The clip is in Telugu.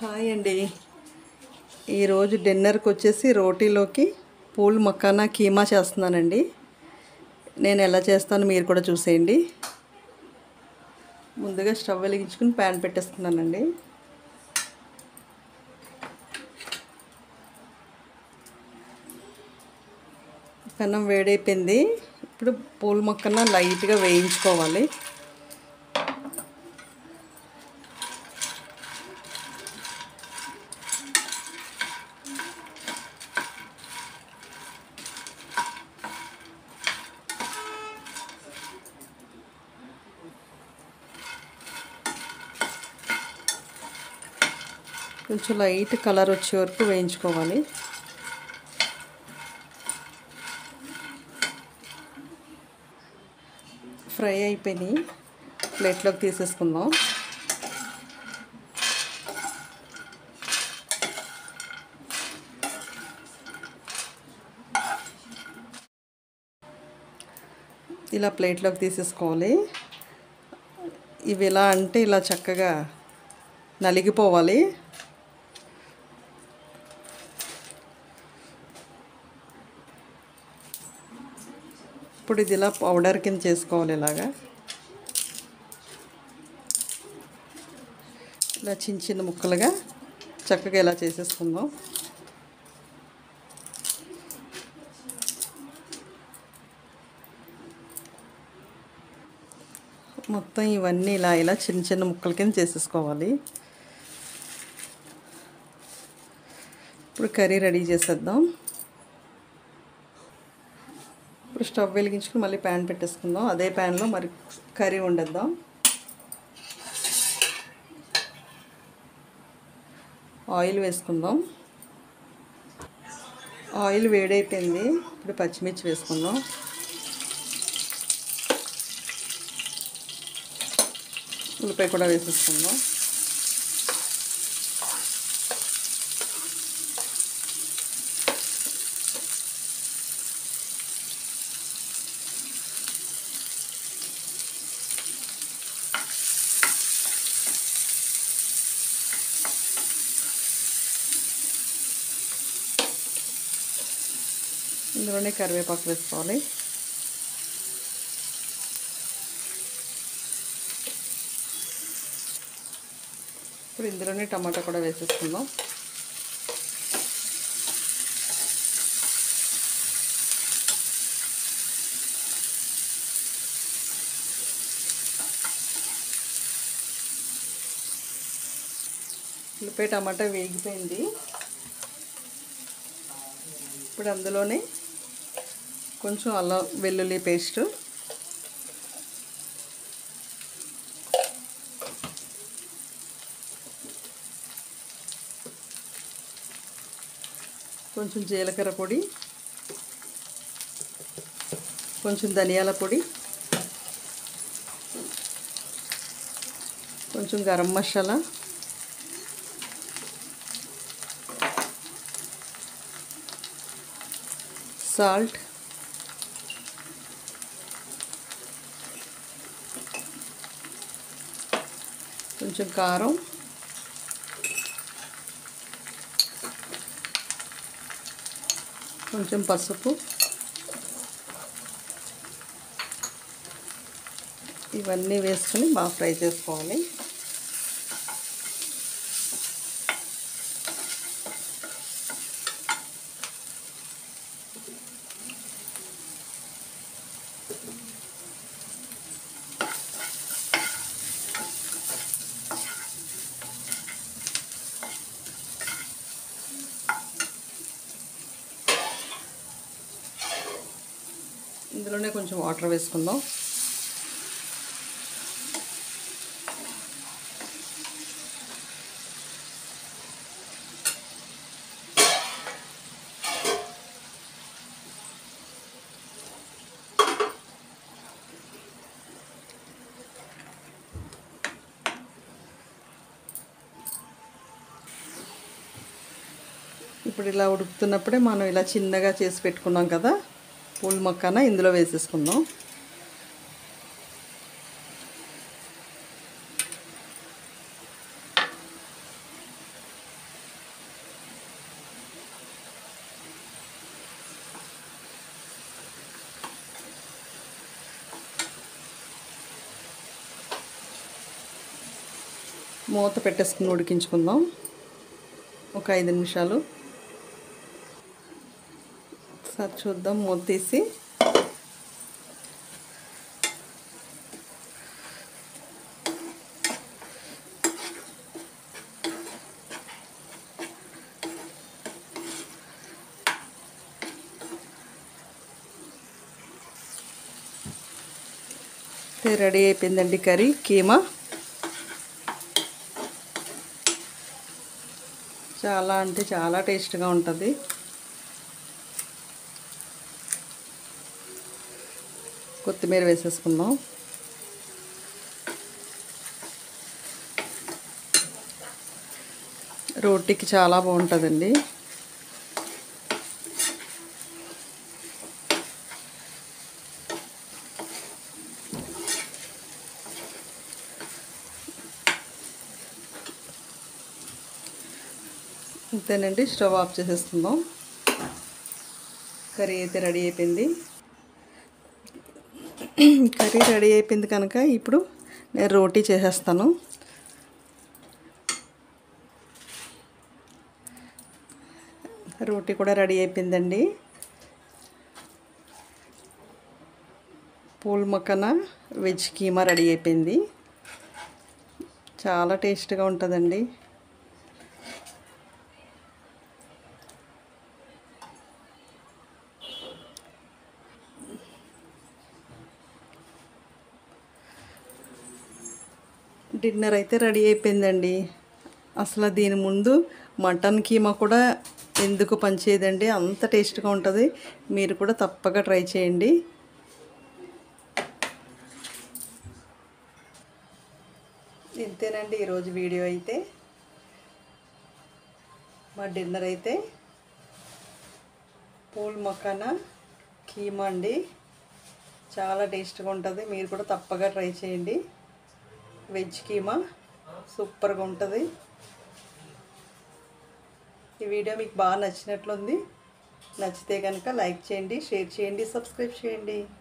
హాయ్ అండి ఈరోజు డిన్నర్కి వచ్చేసి రోటీలోకి పూల్ మక్కానా కీమా చేస్తున్నానండి నేను ఎలా చేస్తానో మీరు కూడా చూసేయండి ముందుగా స్టవ్ వెలిగించుకుని ప్యాన్ పెట్టేస్తున్నానండి పెనం వేడైపోయింది ఇప్పుడు పూల మొక్కన లైట్గా వేయించుకోవాలి కొంచెం లైట్ కలర్ వచ్చే వరకు వేయించుకోవాలి ఫ్రై అయిపోయినాయి ప్లేట్లోకి తీసేసుకుందాం ఇలా ప్లేట్లోకి తీసేసుకోవాలి ఇవి ఎలా అంటే ఇలా చక్కగా నలిగిపోవాలి ఇప్పుడు ఇది ఇలా పౌడర్ కింద చేసుకోవాలి ఇలాగా ఇలా చిన్న చిన్న ముక్కలుగా చక్కగా ఇలా చేసేసుకుందాం మొత్తం ఇవన్నీ ఇలా ఇలా చిన్న చిన్న ముక్కల కింద చేసేసుకోవాలి ఇప్పుడు కర్రీ రెడీ చేసేద్దాం ఇప్పుడు స్టవ్ వెలిగించుకుని మళ్ళీ ప్యాన్ పెట్టేసుకుందాం అదే ప్యాన్లో మరి కర్రీ వండేద్దాం ఆయిల్ వేసుకుందాం ఆయిల్ వేడైపోయింది ఇప్పుడు పచ్చిమిర్చి వేసుకుందాం ఉల్లిపాయ కూడా వేసేసుకుందాం ఇందులోనే కరివేపాకు వేసుకోవాలి ఇప్పుడు ఇందులోనే టమాటా కూడా వేసేసుకుందాం ఉల్లిపాయ టమాటా వేగిపోయింది ఇప్పుడు అందులోనే కొంచెం అల్లం వెల్లుల్లి పేస్ట్ కొంచెం జీలకర్ర పొడి కొంచెం ధనియాల పొడి కొంచెం గరం మసాలా సాల్ట్ కొంచెం కారం కొంచెం పసుపు ఇవన్నీ వేసుకొని బాగా ఫ్రై చేసుకోవాలి ఇందులోనే కొంచెం వాటర్ వేసుకుందాం ఇప్పుడు ఇలా ఉడుకుతున్నప్పుడే మనం ఇలా చిన్నగా చేసి పెట్టుకున్నాం కదా పూల మొక్కన ఇందులో వేసేసుకుందాం మూత పెట్టేసుకుని ఉడికించుకుందాం ఒక ఐదు నిమిషాలు ఒకసారి చూద్దాం మూత తీసి రెడీ అయిపోయిందండి కర్రీ కీమా చాలా అంటే చాలా టేస్ట్గా ఉంటుంది కొత్తిమీర వేసేసుకుందాం రోటీకి చాలా బాగుంటుందండి అంతేనండి స్టవ్ ఆఫ్ చేసేసుకుందాం కర్రీ అయితే రెడీ అయిపోయింది కర్రీ రెడీ అయిపోయింది కనుక ఇప్పుడు నేను రోటీ చేసేస్తాను రోటీ కూడా రెడీ అయిపోయిందండి పూల్ మక్కన వెజ్ కీమా రెడీ అయిపోయింది చాలా టేస్ట్గా ఉంటుందండి డిన్నర్ అయితే రెడీ అయిపోయిందండి అసలు దీని ముందు మటన్ కీమా కూడా ఎందుకు పనిచేయదండి అంత టేస్ట్గా ఉంటుంది మీరు కూడా తప్పక ట్రై చేయండి ఇంతేనండి ఈరోజు వీడియో అయితే మా డిన్నర్ అయితే పూల్ మకానా కీమా అండి చాలా టేస్ట్గా ఉంటుంది మీరు కూడా తప్పగా ట్రై చేయండి వెజ్ కీమా సూపర్గా ఉంటుంది ఈ వీడియో మీకు బాగా నచ్చినట్లుంది నచ్చితే కనుక లైక్ చేయండి షేర్ చేయండి సబ్స్క్రైబ్ చేయండి